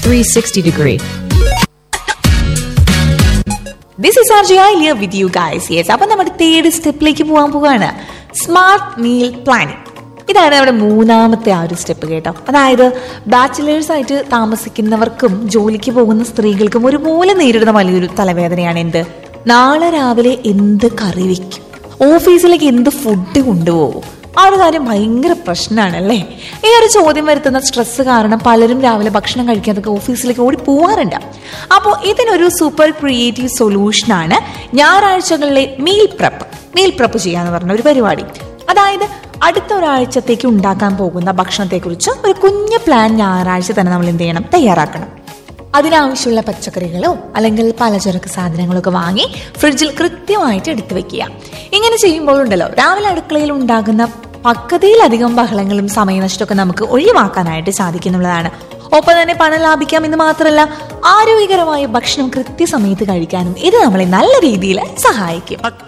360 degree. This is R J ഐ ലിയർ with you guys yes അപ്പൊ നമ്മുടെ തേർഡ് സ്റ്റെപ്പിലേക്ക് പോകാൻ പോവാണ് സ്മാർട്ട് മീൽ പ്ലാനിങ് ഇതാണ് നമ്മുടെ മൂന്നാമത്തെ ആ ഒരു സ്റ്റെപ്പ് കേട്ടോ അതായത് ബാച്ചിലേഴ്സ് ആയിട്ട് താമസിക്കുന്നവർക്കും ജോലിക്ക് പോകുന്ന സ്ത്രീകൾക്കും ഒരുപോലെ നേരിടുന്ന വലിയൊരു തലവേദനയാണ് എന്ത് നാളെ രാവിലെ എന്ത് കറി വെക്കും ഓഫീസിലേക്ക് എന്ത് ഫുഡ് കൊണ്ടുപോകും ആ ഒരു കാര്യം ഭയങ്കര പ്രശ്നമാണല്ലേ ഈ ഒരു ചോദ്യം വരുത്തുന്ന സ്ട്രെസ് കാരണം പലരും രാവിലെ ഭക്ഷണം കഴിക്കാതൊക്കെ ഓഫീസിലേക്ക് ഓടി പോവാറുണ്ട് അപ്പോൾ ഇതിനൊരു സൂപ്പർ ക്രിയേറ്റീവ് സൊല്യൂഷനാണ് ഞായറാഴ്ചകളിലെ മീൽ പ്രപ്പ് മീൽ പ്രപ്പ് ചെയ്യാന്ന് പറഞ്ഞ ഒരു പരിപാടി അതായത് അടുത്ത ഒരാഴ്ചത്തേക്ക് ഉണ്ടാക്കാൻ പോകുന്ന ഭക്ഷണത്തെക്കുറിച്ച് ഒരു കുഞ്ഞു പ്ലാൻ ഞായറാഴ്ച തന്നെ നമ്മൾ എന്ത് ചെയ്യണം തയ്യാറാക്കണം അതിനാവശ്യമുള്ള പച്ചക്കറികളോ അല്ലെങ്കിൽ പലചരക്ക് സാധനങ്ങളോ ഒക്കെ വാങ്ങി ഫ്രിഡ്ജിൽ കൃത്യമായിട്ട് എടുത്തു വെക്കുക ഇങ്ങനെ ചെയ്യുമ്പോഴുണ്ടല്ലോ രാവിലെ അടുക്കളയിൽ ഉണ്ടാകുന്ന പക്കതയിലധികം ബഹളങ്ങളും സമയനഷ്ടമൊക്കെ നമുക്ക് ഒഴിവാക്കാനായിട്ട് സാധിക്കുന്നുള്ളതാണ് ഒപ്പം തന്നെ പണം ലാഭിക്കാം എന്ന് മാത്രമല്ല ആരോഗ്യകരമായ ഭക്ഷണം കൃത്യസമയത്ത് കഴിക്കാനും ഇത് നമ്മളെ നല്ല രീതിയിൽ സഹായിക്കും